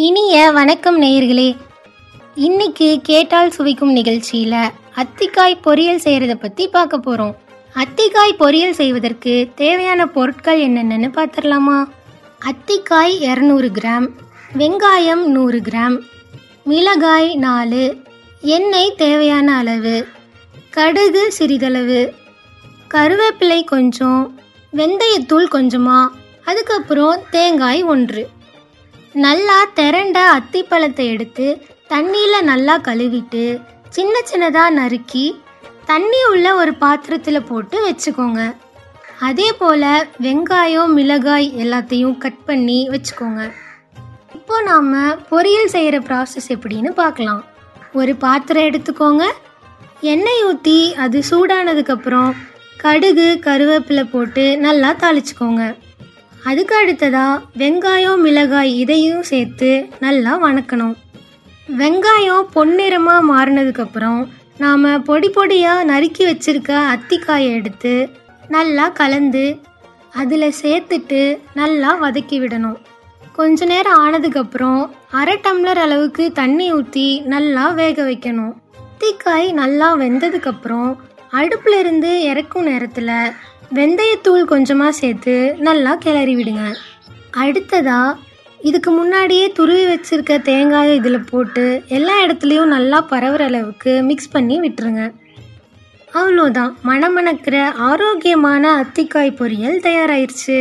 இனிய வணக்கம் நேயர்களே இன்னைக்கு கேட்டால் சுவைக்கும் நிகழ்ச்சியில அத்திக்காய் பொரியல் செய்யறத பத்தி பார்க்க போறோம் அத்திக்காய் பொரியல் செய்வதற்கு தேவையான பொருட்கள் என்னென்னு பார்த்துடலாமா அத்திக்காய் இரநூறு கிராம் வெங்காயம் நூறு கிராம் மிளகாய் நாலு எண்ணெய் தேவையான அளவு கடுகு சிறிதளவு கருவேப்பிலை கொஞ்சம் வெந்தயத்தூள் கொஞ்சமா அதுக்கப்புறம் தேங்காய் ஒன்று நல்லா திரண்ட அத்திப்பழத்தை எடுத்து தண்ணியில் நல்லா கழுவிட்டு சின்ன சின்னதாக நறுக்கி தண்ணி உள்ள ஒரு பாத்திரத்தில் போட்டு வச்சுக்கோங்க அதே போல் வெங்காயம் மிளகாய் எல்லாத்தையும் கட் பண்ணி வச்சுக்கோங்க இப்போ நாம் பொரியல் செய்கிற ப்ராசஸ் எப்படின்னு பார்க்கலாம் ஒரு பாத்திரம் எடுத்துக்கோங்க எண்ணெய் ஊற்றி அது சூடானதுக்கப்புறம் கடுகு கருவேப்பிலை போட்டு நல்லா தாளிச்சுக்கோங்க அதுக்கு அடுத்ததாக வெங்காயம் மிளகாய் இதையும் சேர்த்து நல்லா வணக்கணும் வெங்காயம் பொன்னிறமாக மாறினதுக்கப்புறம் நாம் பொடி பொடியாக நறுக்கி வச்சிருக்க அத்திக்காயை எடுத்து நல்லா கலந்து அதில் சேர்த்துட்டு நல்லா வதக்கி விடணும் கொஞ்ச நேரம் ஆனதுக்கப்புறம் அரை டம்ளர் அளவுக்கு தண்ணி ஊற்றி நல்லா வேக வைக்கணும் அத்திக்காய் நல்லா வெந்ததுக்கப்புறம் அடுப்புல இருந்து இறக்கும் நேரத்தில் வெந்தயத்தூள் கொஞ்சமாக சேர்த்து நல்லா கிளறி விடுங்க அடுத்ததா இதுக்கு முன்னாடியே துருவி வச்சிருக்க தேங்காயை இதில் போட்டு எல்லா இடத்துலையும் நல்லா பரவுற அளவுக்கு மிக்ஸ் பண்ணி விட்டுருங்க அவ்வளோதான் மணமணக்கிற ஆரோக்கியமான அத்திக்காய் பொரியல் தயாராயிருச்சு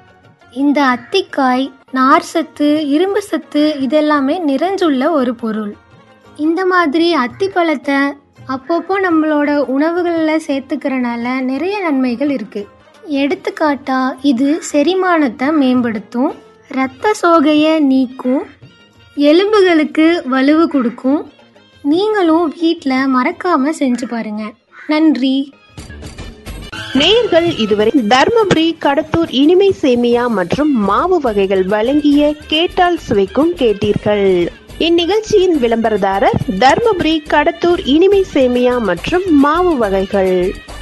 இந்த அத்திக்காய் நார் சத்து இரும்பு சத்து இதெல்லாமே நிறைஞ்சுள்ள ஒரு பொருள் இந்த மாதிரி அத்திப்பழத்தை அப்பப்போ நம்மளோட உணவுகளில் சேர்த்துக்கிறனால நிறைய நன்மைகள் இருக்கு எடுத்துக்காட்டா இது செரிமானத்தை மேம்படுத்தும் இரத்த சோகையை நீக்கும் எலும்புகளுக்கு வலுவு கொடுக்கும் நீங்களும் வீட்டில் மறக்காம செஞ்சு பாருங்க நன்றி நேயர்கள் இதுவரை தர்மபுரி கடத்தூர் இனிமை சேமியா மற்றும் மாவு வகைகள் வழங்கிய கேட்டால் சுவைக்கும் கேட்டீர்கள் இந்நிகழ்ச்சியின் விளம்பரதாரர் தர்மபுரி கடத்தூர் இனிமை சேமியா மற்றும் மாவு வகைகள்